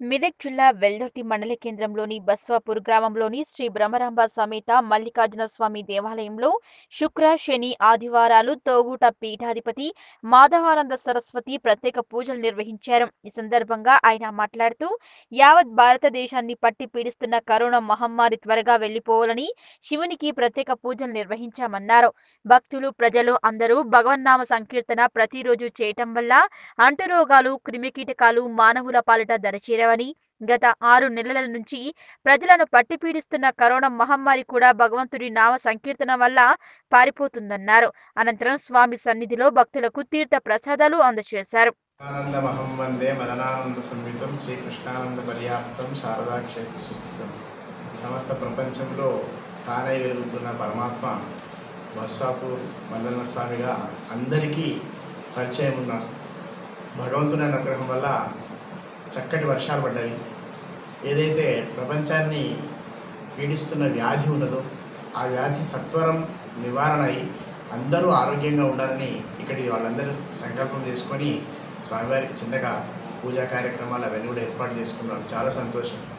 మెదక్ జిల్లా వెల్దుర్తి మండల కేంద్రంలోని బస్వాపూర్ గ్రామంలోని శ్రీ బ్రహ్మరాంబ సమేత మల్లికార్జున స్వామి దేవాలయంలో శుక్ర శని ఆదివారాలు తోగూట పీఠాధిపతి మాధవానంద సరస్వతి ప్రత్యేక పూజలు నిర్వహించారు ఈ సందర్భంగా ఆయన మాట్లాడుతూ యావత్ భారతదేశాన్ని పట్టి పీడిస్తున్న కరోనా మహమ్మారి త్వరగా వెళ్లిపోవాలని శివునికి ప్రత్యేక పూజలు నిర్వహించామన్నారు భక్తులు ప్రజలు అందరూ భగవన్నామ సంకీర్తన ప్రతిరోజు చేయటం వల్ల అంటురోగాలు క్రిమికీటకాలు మానవుల పాలిట దరిచేరవని గత ఆరు నెలల నుంచి ప్రజలను పట్టి పీడిస్తున్న కరోనా మహమ్మారి కూడా భగవంతుడి నామ సంకీర్తన వల్ల పారిపోతుందన్నారు అనంతరం స్వామి సన్నిధిలో భక్తులకు తీర్థ ప్రసాదాలు అందజేశారు ఆనందమహం వందే మదనానంద సంయుతం శ్రీకృష్ణానంద పర్యాప్తం శారదాక్షేత్ర సుస్థితం సమస్త ప్రపంచంలో తానే వెలుగుతున్న పరమాత్మ బస్వాపూర్ మల్లన్న స్వామిగా అందరికీ పరిచయం ఉన్న భగవంతుని అనుగ్రహం వల్ల చక్కటి వర్షాలు పడ్డవి ఏదైతే ప్రపంచాన్ని పీడిస్తున్న వ్యాధి ఉన్నదో ఆ వ్యాధి సత్వరం నివారణ అయి అందరూ ఆరోగ్యంగా ఉండాలని ఇక్కడి వాళ్ళందరూ సంకల్పం చేసుకొని స్వామివారికి చిన్నగా పూజా కార్యక్రమాలు అవన్నీ కూడా ఏర్పాటు చేసుకున్నారు చాలా సంతోషం